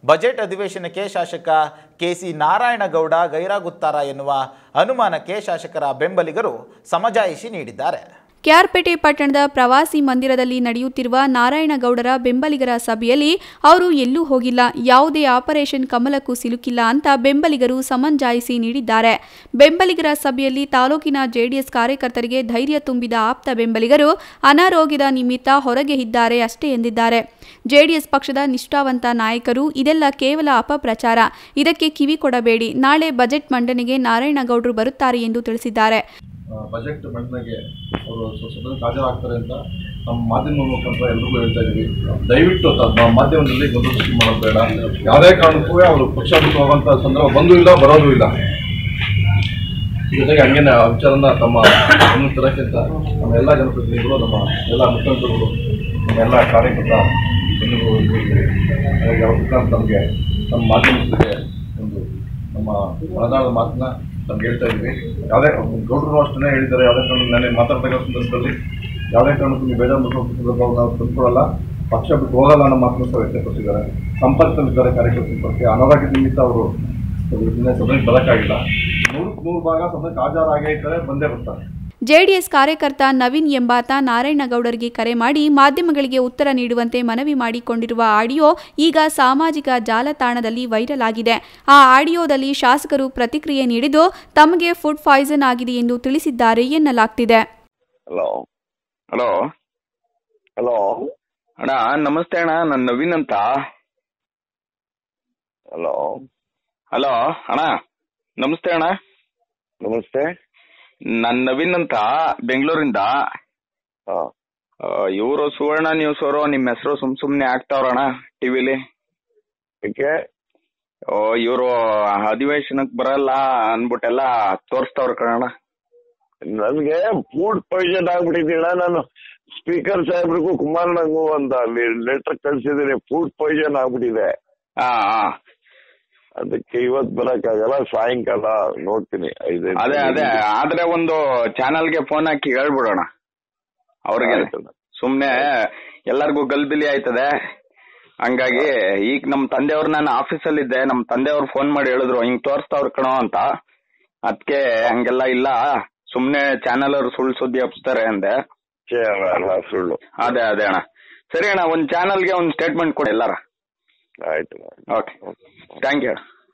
budget ಅಧಿವೇಶನಕ್ಕೆ ಶಾಸಕ KC Narayanagowda ಗೈರಾಗುತ್ತಾರಾ ಎನ್ನುವ ಅನುಮಾನಕ್ಕೆ ಶಾಸಕರ ಬೆಂಬಲಿಗರು ಸಮಜಾಯಿಷಿ ನೀಡಿದ್ದಾರೆ ಕೆಆರ್ಪೇಟೆ ಪಟ್ಟಣದ ಪ್ರವಾಸಿ ಮಂದಿರದಲ್ಲಿ ನಡೆಯುತ್ತಿರುವ ನಾರಾಯಣಗೌಡರ ಬೆಂಬಲಿಗರ ಸಭೆಯಲ್ಲಿ ಅವರು ಎಲ್ಲೂ ಹೋಗಿಲ್ಲ ಯಾವುದೇ ಆಪರೇಷನ್ ಕಮಲಕ್ಕೂ ಸಿಲುಕಿಲ್ಲ ಅಂತ ಬೆಂಬಲಿಗರು ಸಮಂಜಾಯಿಸಿ ನೀಡಿದ್ದಾರೆ ಬೆಂಬಲಿಗರ ಸಭೆಯಲ್ಲಿ ತಾಲೂಕಿನ ಜೆಡಿಎಸ್ ಕಾರ್ಯಕರ್ತರಿಗೆ ಧೈರ್ಯ ತುಂಬಿದ ಆಪ್ತ ಬೆಂಬಲಿಗರು ಅನಾರೋಗ್ಯದ ನಿಮಿತ್ತ ಹೊರಗೆ ಇದ್ದಾರೆ ಅಷ್ಟೇ ಎಂದಿದ್ದಾರೆ ಜೆಡಿಎಸ್ ಪಕ್ಷದ ನಿಷ್ಠಾವಂತ ನಾಯಕರು ಇದೆಲ್ಲ ಕೇವಲ ಅಪಪ್ರಚಾರ ಇದಕ್ಕೆ ಕಿವಿ ಕೊಡಬೇಡಿ ನಾಳೆ ಬಜೆಟ್ ಮಂಡನೆಗೆ ನಾರಾಯಣಗೌಡರು ಬರುತ್ತಾರೆ ಎಂದು ತಿಳಿಸಿದ್ದಾರೆ ಆ, ಬಜೆಟ್ ಮಂಡನೆಗೆ ಅವರು ಸದನಕ್ಕೆ ಹಾಜರಾಗ್ತಾರೆ ಅಂತ ನಮ್ಮ ಮಾಧ್ಯಮ ಮುಖಾಂತರ ಎಲ್ರಿಗೂ ಹೇಳ್ತಾ ಇದ್ದೀವಿ ದಯವಿಟ್ಟು ತ- ಮ- ಮಾಧ್ಯಮದಲ್ಲಿ ಗೊಂದಲ ಸೃಷ್ಟಿ ಮಾಡೋದು ಬೇಡ ಯಾವುದೇ ಕಾರಣಕ್ಕೂ ಅವರು ಪಕ್ಷ ಬಿಟ್ಟು ಹೋಗುವಂಥ ಸಂದರ್ಭ ಬಂದೂ ಇಲ್ಲ ಬರೋದು ಇಲ್ಲ ಜೊತೆಗೆ ಹಂಗೇನೆ ಆ ವಿಚಾರನ ತಮ್ಮ ಗಮನಕ್ಕೆ ತರಕ್ಕೆ ಅಂತ ನಮ್ಮ ಎಲ್ಲ ಜನಪ್ರತಿನಿಧಿಗಳು ನಮ್ಮ ಎಲ್ಲ ಮುಖಂಡರುಗಳು ನಮ್ಮ ಎಲ್ಲ ಕಾರ್ಯಕರ್ತ ಬಂಧುಗಳು ಹಾಗಾಗಿ ಅವ್ರ ಮುಖಾಂತರ ನಮಗೆ ನಮ್ಮ ಮಾಧ್ಯಮಗಳಿಗೆ ಒಂದು ನಮ್ಮ ಮನದಾಳದ ಮಾತನ್ನ ನಮ್ಗೆ ಹೇಳ್ತಾ ಇದ್ವಿ ಯಾವುದೇ ಗೌಡರು ಅಷ್ಟೇ ಹೇಳಿದ್ದಾರೆ ಯಾವುದೇ ಕಾರಣಕ್ಕೂ ನಾನೇ ಮಾತಾಡ್ತಕ್ಕ ಸಂದರ್ಭದಲ್ಲಿ ಯಾವುದೇ ಕಾರಣಕ್ಕೂ ನೀವು ಬೇಜಾರು ಮಾಡ್ಕೊಂಡು ಸಂದರ್ಭ ನಾವು ತಂದ್ಕೊಡಲ್ಲ ಪಕ್ಷ ಬಿಟ್ಟು ಹೋಗಲ್ಲ ಅನ್ನೋ ಮಾತನ್ನು ಸಹ ವ್ಯಕ್ತಪಡಿಸಿದ್ದಾರೆ ಸಂಪರ್ಕದಲ್ಲಿದ್ದಾರೆ ಕಾರ್ಯಕರ್ತರ ಸಂಪರ್ಕ ಅನಾರೋಗ್ಯ ನಿಮಿತ್ತ ಅವರು ನಿನ್ನೆ ಸದನಕ್ಕೆ ಬರೋಕ್ಕಾಗಿಲ್ಲ ನೂರಕ್ಕೆ ನೂರು ಭಾಗ ಸದನಕ್ಕೆ ಹಾಜರಾಗೇ ಇರ್ತಾರೆ ಬಂದೇ ಬರ್ತಾರೆ ಜೆಡಿಎಸ್ ಕಾರ್ಯಕರ್ತ ನವೀನ್ ಎಂಬಾತ ನಾರಾಯಣಗೌಡರಿಗೆ ಕರೆ ಮಾಡಿ ಮಾಧ್ಯಮಗಳಿಗೆ ಉತ್ತರ ನೀಡುವಂತೆ ಮನವಿ ಮಾಡಿಕೊಂಡಿರುವ ಆಡಿಯೋ ಈಗ ಸಾಮಾಜಿಕ ಜಾಲತಾಣದಲ್ಲಿ ವೈರಲ್ ಆಗಿದೆ ಆ ಆಡಿಯೋದಲ್ಲಿ ಶಾಸಕರು ಪ್ರತಿಕ್ರಿಯೆ ನೀಡಿದ್ದು ತಮಗೆ ಫುಡ್ ಪಾಯ್ಸನ್ ಆಗಿದೆ ಎಂದು ತಿಳಿಸಿದ್ದಾರೆ ಎನ್ನಲಾಗ್ತಿದೆ ಹಲೋ ಹಲೋ ಹಲೋ ಅಣ್ಣ ನಮಸ್ತೆ ಅಣ್ಣ ನಾನು ನವೀನ್ ಅಂತ ಹಲೋ ಹಲೋ ಅಣ್ಣ ನಮಸ್ತೆ ಅಣ್ಣ ನಮಸ್ತೆ ನಾನು ನವೀನ್ ಅಂತ ಬೆಂಗಳೂರಿಂದ ಇವರು ಸುವರ್ಣ ನ್ಯೂಸ್ ಅವರು ನಿಮ್ಮ ಹೆಸರು ಸುಮ್ ಸುಮ್ನೆ ಹಾಕ್ತಾವ್ರಣ್ಣ ಟಿವಿಲಿ ಯಾಕೆ ಇವರು ಅಧಿವೇಶನಕ್ಕೆ ಬರಲ್ಲ ಅನ್ಬಿಟ್ಟೆಲ್ಲ ತೋರಿಸ್ತಾವ್ರ ಕಣಣ್ಣ ನನ್ಗೆ ಫುಡ್ ಪಾಯ್ಸನ್ ಆಗ್ಬಿಟ್ಟಿದ್ದೀಣ ನಾನು ಸ್ಪೀಕರ್ ಸಾಹೇಬ್ರಿಗೂ ಕುಮಾರಣ್ಣಂಗೂ ಅಂತ ಅಲ್ಲಿ ಲೆಟರ್ ಕಳ್ಸಿದ್ದೀನಿ ಫುಡ್ ಪಾಯ್ಸನ್ ಆಗ್ಬಿಟ್ಟಿದೆ ಹಾ ಹಾ ಅದಕ್ಕೆ ಇವತ್ ಬರಕ್ಕಾಗಲ್ಲ ಸಾಯಂಕಾಲ ನೋಡ್ತೀನಿ ಐದು ಅದೇ ಅದೇ ಆದ್ರೆ ಒಂದು ಚಾನಲ್ಗೆ ಫೋನ್ ಹಾಕಿ ಹೇಳ್ಬಿಡೋಣ ಅವ್ರಿಗೆ ಸುಮ್ನೆ ಎಲ್ಲರಿಗೂ ಗಲ್ಬಿಲಿ ಆಯ್ತದೆ ಹಂಗಾಗಿ ಈಗ ನಮ್ ತಂದೆಯವ್ರು ನಾನು ಆಫೀಸಲ್ಲಿ ಇದ್ದೆ ನಮ್ ತಂದೆಯವ್ರು ಫೋನ್ ಮಾಡಿ ಹೇಳಿದ್ರು ಹಿಂಗ್ ತೋರಿಸ್ತಾವ್ರ ಕಣೋ ಅಂತ ಅದಕ್ಕೆ ಹಂಗೆಲ್ಲ ಇಲ್ಲ ಸುಮ್ನೆ ಚಾನಲ್ ಅವ್ರು ಸುಳ್ಳು ಸುದ್ದಿ ಹಬ್ಸ್ತಾರೆ ಅಂದೆ ಅಲ್ಲ ಸುಳ್ಳು ಅದೇ ಅದೇ ಅಣ್ಣ ಸರಿ ಅಣ್ಣ ಒಂದ್ ಚಾನಲ್ಗೆ ಒಂದ್ ಸ್ಟೇಟ್ಮೆಂಟ್ ಕೊಡಿ ಎಲ್ಲಾರ ಆಯ್ತು ಓಕೆ ಥ್ಯಾಂಕ್ ಯು